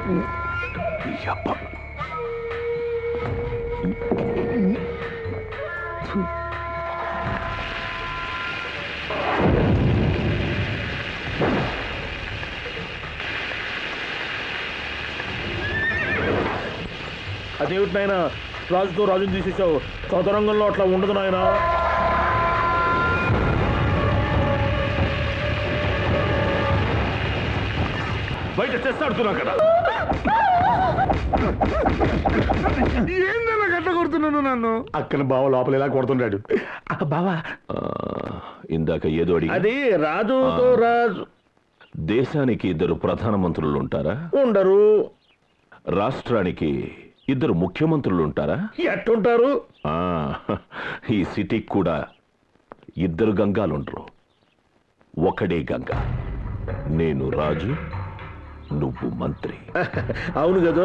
యప్ప. అదేమిటి నాయన రాజుతో రాజుని తీసేసావు చదరంగంలో అట్లా ఉండదు నాయన బయట చెస్ ఆడుతున్నా కదా ఏందన్నా గట్ల కొడుతున్నాను నన్ను అక్కన బావ లోపల ఇలా కొడుతున్నాడు బావా ఇందాక ఏదో అడిగి అది రాజుతో రాజు దేశానికి ఇద్దరు ప్రధానమంత్రులు ఉంటారా ఉండరు రాష్ట్రానికి ఇద్దరు ముఖ్యమంత్రులు ఉంటారా ఎట్టుంటారు ఆ, ఈ సిటీకి కూడా ఇద్దరు గంగాలుండరు ఒకడే గంగ నేను రాజు నువ్వు మంత్రి అవును కదా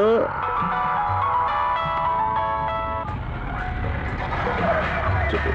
చెప్పు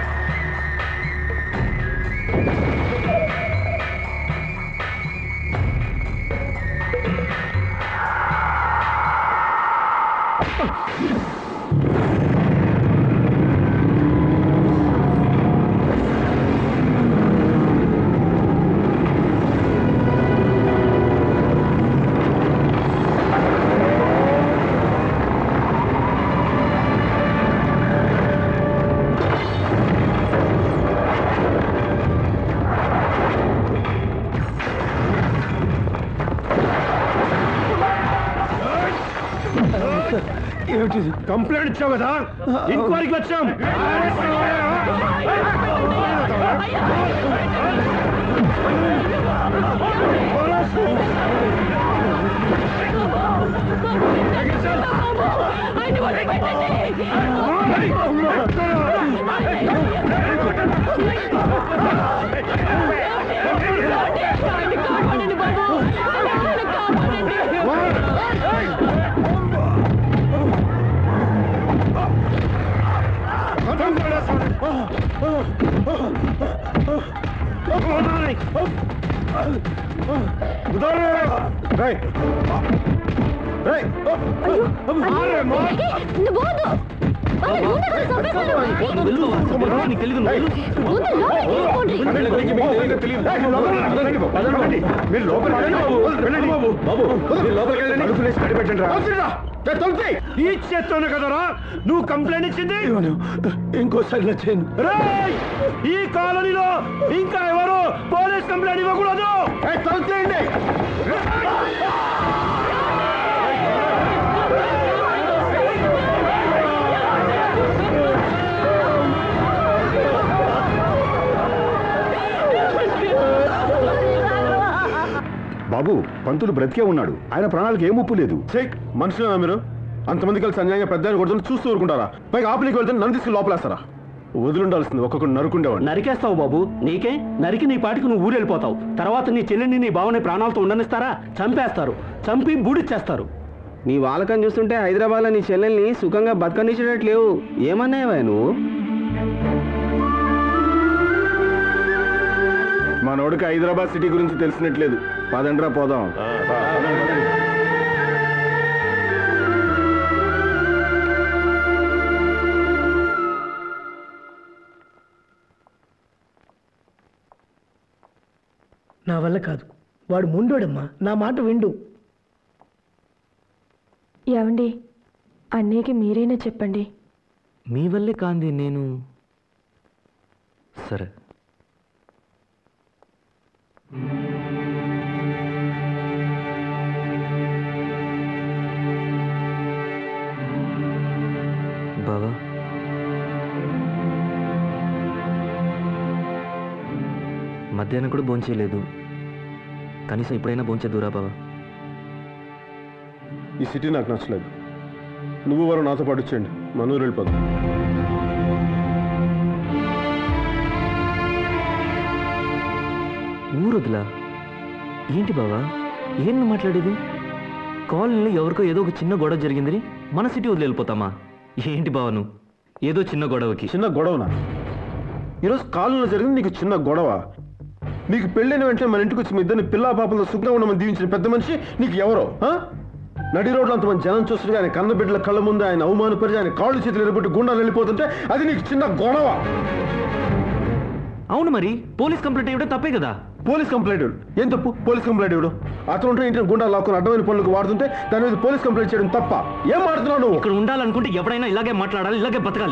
కంప్లైంట్ ఇచ్చావు కదా ఇంక్వైరీకి వచ్చాం మీరు లోపల ఈ చేత్తోనే కదరా నువ్వు కంప్లైంట్ ఇచ్చింది ఇంకోసారి నచ్చాను రేయ్! ఈ కాలనీలో ఇంకా ఎవరు పోలీస్ కంప్లైంట్ ఇవ్వకూడదు తలుపులేండి బాబు పంతులు బ్రతికే ఉన్నాడు ఆయన ప్రాణాలకు ఏ ముప్పు లేదు మనుషులేనా మీరు అంతమంది కలిసి అన్యాయంగా పెద్ద ఆయన కొడుతున్న చూస్తూ ఊరుకుంటారా పైగా ఆపలికి వెళ్తే నన్ను తీసుకుని లోపలేస్తారా వదిలిండాల్సింది ఒక్కొక్కరు నరుకుండేవాడిని నరికేస్తావు బాబు నీకే నరికి నీ పాటికి నువ్వు ఊరెళ్ళిపోతావు తర్వాత నీ చెల్లిని నీ బావని ప్రాణాలతో ఉండనిస్తారా చంపేస్తారు చంపి బూడిచ్చేస్తారు నీ వాళ్ళకని చూస్తుంటే హైదరాబాద్లో నీ చెల్లెల్ని సుఖంగా బతకనిచ్చేటట్లేవు ఏమన్నాయవా నువ్వు మనోడికి హైదరాబాద్ సిటీ గురించి తెలిసినట్లేదు పదండ్రా పోదాం నా వల్ల కాదు వాడు ముండోడమ్మా నా మాట విండు ఏమండి అన్నయ్యకి మీరైనా చెప్పండి మీ వల్లే కాంది నేను సరే బావా మధ్యాహ్నం కూడా భోంచేయలేదు కనీసం ఇప్పుడైనా భోంచేద్దురా బావా ఈ సిటీ నాకు నచ్చలేదు నువ్వు వారు నాతో పాటు వచ్చేయండి మనూరు వెళ్ళిపోదాం ఊరొదిలా ఏంటి బావా ఏం నువ్వు మాట్లాడేది కాలనీలో ఎవరికో ఏదో ఒక చిన్న గొడవ జరిగిందని మన సిటీ వదిలి వెళ్ళిపోతామా ఏంటి బావా నువ్వు ఏదో చిన్న గొడవకి చిన్న గొడవనా ఈరోజు కాలంలో జరిగింది నీకు చిన్న గొడవ నీకు పెళ్ళైన వెంటనే మన ఇంటికి వచ్చి మీ ఇద్దరిని పిల్లా పాపలతో సుఖంగా ఉండమని దీవించిన పెద్ద మనిషి నీకు ఎవరో ఆ? నడి రోడ్లు అంతమంది జనం చూస్తుంటే ఆయన కన్న బిడ్డల కళ్ళ ముందు ఆయన అవమానపరిచి ఆయన కాళ్ళు చేతులు ఎరగొట్టి గుండాలు వెళ్ళిపోతుంటే అది నీకు చిన్న గొడవ అవును మరి పోలీస్ కంప్లైంట్ ఇవ్వడం తప్పే కదా పోలీస్ కంప్లైంట్ ఇవ్వడు. ఏం తప్పు పోలీస్ కంప్లైంట్ ఇవ్వడు అతను ఉంటే ఇంటిని గుండా లాక్కుని అడ్డమైన పనులకు వాడుతుంటే దాని మీద పోలీస్ కంప్లైంట్ చేయడం తప్ప ఏం మాడుతున్నావు నువ్వు ఇక్కడ ఉండాలనుకుంటే ఎవడైనా ఇలాగే మాట్లాడాలి ఇలాగే బతకాలి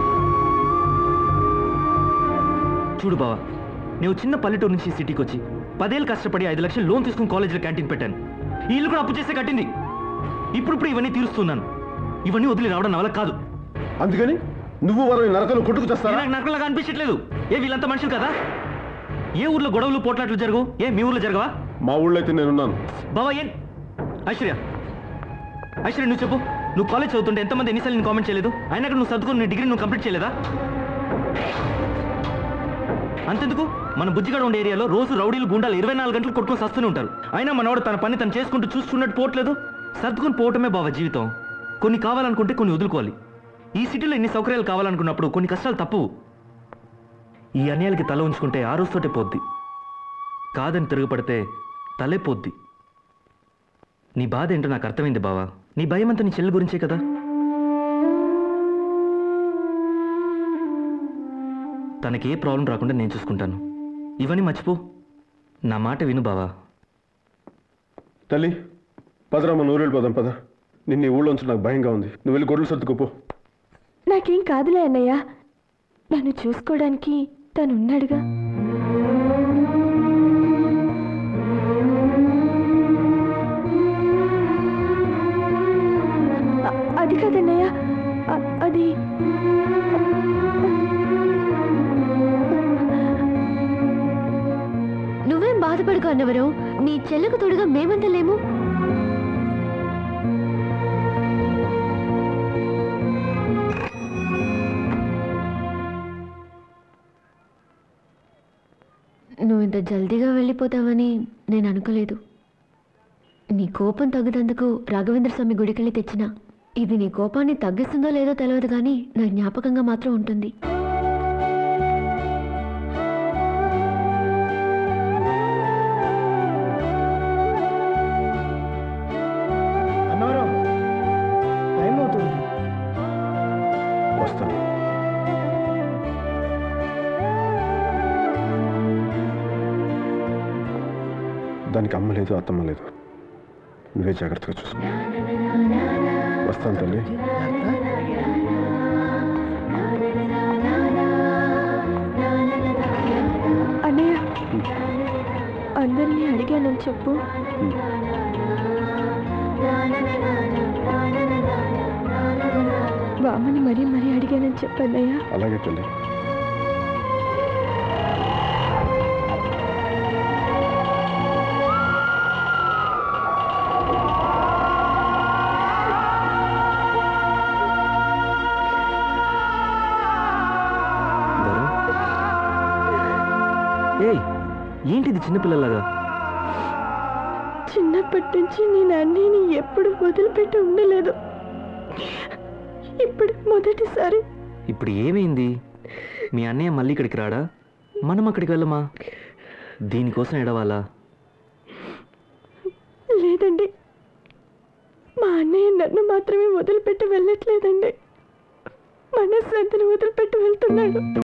చూడు బావా నేను చిన్న పల్లెటూరు నుంచి సిటీకి వచ్చి పదేళ్ళు కష్టపడి ఐదు లక్షలు లోన్ తీసుకుని కాలేజీలో క్యాంటీన్ పెట్టాను ఈ ఇల్లు కూడా అప్పు చేస్తే కట్టింది ఇప్పుడు ఇప్పుడు ఇవన్నీ తీరుస్తున్నాను ఇవన్నీ వదిలి రావడం నా వల్ల కాదు అందుకని నువ్వు వరం ఈ నరకలు కొట్టుకు చేస్తారా నాకు నరకలాగా అనిపించట్లేదు ఏ వీళ్ళంతా మనుషులు కదా ఏ ఊర్లో గొడవలు పోట్లాట్లు జరగవు ఏ మీ ఊర్లో జరగవా మా ఊళ్ళో అయితే నేనున్నాను బావా ఏం ఐశ్వర్య ఐశ్వర్య నువ్వు చెప్పు నువ్వు కాలేజ్ చదువుతుంటే ఎంతమంది ఎన్నిసార్లు నేను కామెంట్ చేయలేదు అయినా నువ్వు చదువుకుని నీ డిగ్రీ నువ్వు కంప్లీట్ చేయలేదా అంతెందుకు మన బుజ్జిగడ ఉండే ఏరియాలో రోజు రౌడీలు గుండాలు ఇరవై నాలుగు గంటలు కొట్టుకొని వస్తూనే ఉంటారు అయినా మనవాడు తన పని తను చేసుకుంటూ చూస్తున్నట్టు పోవట్లేదు సర్దుకుని పోవటమే బావ జీవితం కొన్ని కావాలనుకుంటే కొన్ని వదులుకోవాలి ఈ సిటీలో ఎన్ని సౌకర్యాలు కావాలనుకున్నప్పుడు కొన్ని కష్టాలు తప్పవు ఈ అన్యాయాలకి తల ఉంచుకుంటే ఆ రోజుతోటే పోద్ది కాదని తిరగపడితే తలే పోద్ది నీ బాధ ఏంటో నాకు అర్థమైంది బావా నీ భయం అంతా నీ చెల్లి గురించే కదా తనకి ఏ ప్రాబ్లం రాకుండా నేను చూసుకుంటాను ఇవన్నీ మర్చిపో నా మాట విను బావా తల్లి పదరా మన ఊరు వెళ్ళిపోదాం పద నిన్న ఈ ఊళ్ళో ఉంచి నాకు భయంగా ఉంది నువ్వు వెళ్ళి గొడ్లు సర్దుకోపో నాకేం కాదులే అన్నయ్య నన్ను చూసుకోవడానికి తను ఉన్నాడుగా అ- అది కాదన్నయ్య అ- అది నువ్వేం బాధపడుకో అన్నవరు నీ చెల్లకు తోడుగా మేమంతా లేము నువ్వు ఇంత జల్దీగా వెళ్ళిపోతావని నేను అనుకోలేదు నీ కోపం తగ్గుతందుకు రాఘవేంద్ర స్వామి గుడికెళ్ళి తెచ్చిన ఇది నీ కోపాన్ని తగ్గిస్తుందో లేదో తెలియదు కానీ నా జ్ఞాపకంగా మాత్రం ఉంటుంది అన్నవరం టైం అవుతుంది వస్తాను దానికి అమ్మ లేదు అత్తమ్మ లేదు నువ్వే జాగ్రత్తగా చూసుకో వస్తాను తల్లి అన్నయ్య అందరినీ అడిగానని చెప్పు బామ్మని మరీ మరీ అడిగానని చెప్పన్నయ్య అలాగే తల్లి వరుణ్? ఏయ్ ఏంటిది చిన్నపిల్లలాగా చిన్నప్పటి నుంచి నేను అన్నయ్యని ఎప్పుడు వదిలిపెట్టి ఉండలేదు ఇప్పుడు మొదటిసారి ఇప్పుడు ఏమైంది మీ అన్నయ్య మళ్ళీ ఇక్కడికి రాడా మనం అక్కడికి వెళ్ళమా దీనికోసం ఎడవాలా లేదండి మా అన్నయ్య నన్ను మాత్రమే వదిలిపెట్టి వెళ్ళట్లేదండి మనశ్శాంతిని వదిలిపెట్టి వెళ్తున్నాడు